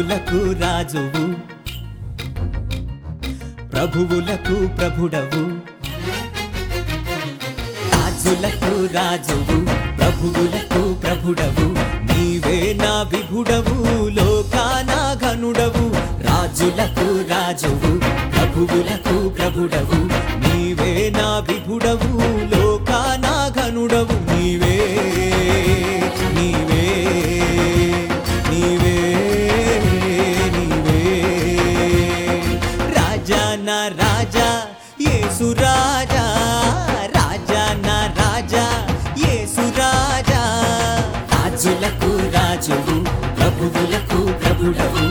రాజులకు రాజువు ప్రభువులకు ప్రభుడవు రాజులకు రాజువు ప్రభువులకు ప్రభుడవు నీవే నా విభుడవు లోకానా ఘనుడవు రాజులకు రాజువు ప్రభువులకు ప్రభుడవు నీవే నా విభుడవు లోకానా ఘనుడవు నీవే నీవే నీవే నీవే రాజా నా రాజా యేసు రాజా రాజా నా రాజా యేసు రాజా రాజులకు రాజువు ప్రభువులకు ప్రభుడవు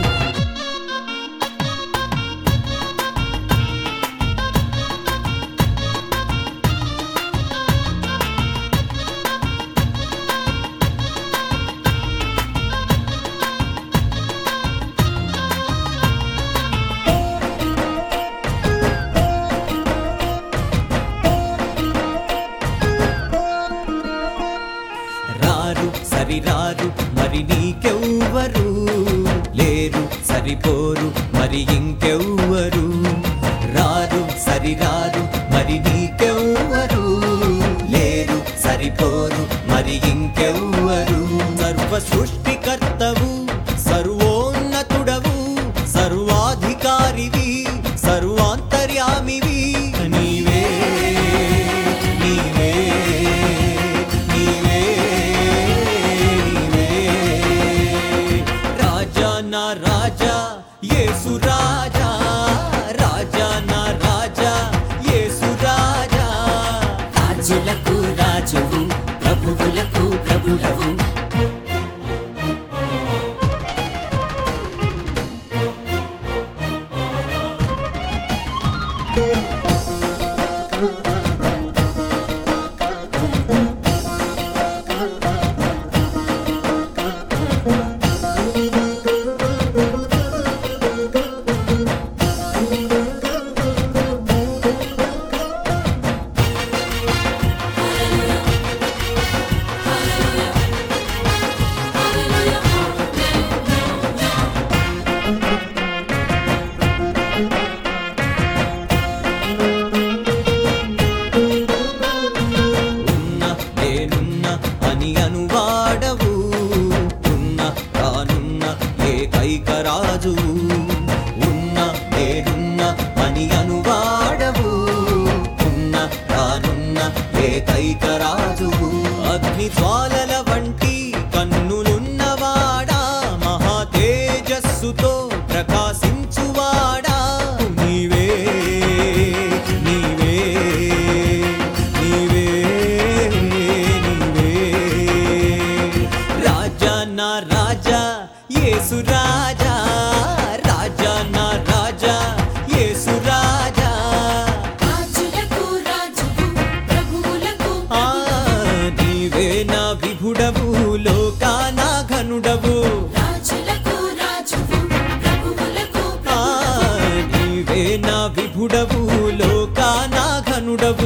రారు సరిరారు మరి నీకెవ్వరు లేరు సరిపోరు మరి ఇంకెవ్వరు రారు సరిరారు మరి నీకెవ్వరు లేరు సరిపోరు మరి ఇంకెవ్వరు సర్వ సృష్టికర్తవు సర్వోన్నతుడవు సర్వాధికారివి సర్వాంతర్యామివి నీవే నీవే నీవే నీవే రాజా నా రాజా యేసు రాజా రాజా నా రాజా యేసు రాజా రాజులకు రాజువు ప్రభువులకు ప్రభుడవు ఉన్న నేనున్న అని అనువాడవు ఉన్న తానున్న ఏకైక రాజు ఉన్న నేనున్న అని అనువాడవు ఉన్న తానున్న ఏకైక రాజు అగ్ని జ్వాలల వంటి కన్నులున్నవాడా మహా తేజస్సుతో ప్రకాశించువాడా నీవే నీవే నీవే నీవే రాజా నా రాజా యేసు రాజా రాజా నా రాజా యేసు రాజా రాజులకు రాజువు ప్రభువులకు ఆ నీవే నా విభుడవు లోకానా ఘనుడవు రాజులకు రాజువు ప్రభువులకు ఆ నీవే నా విభుడవు లోకానా ఘనుడవు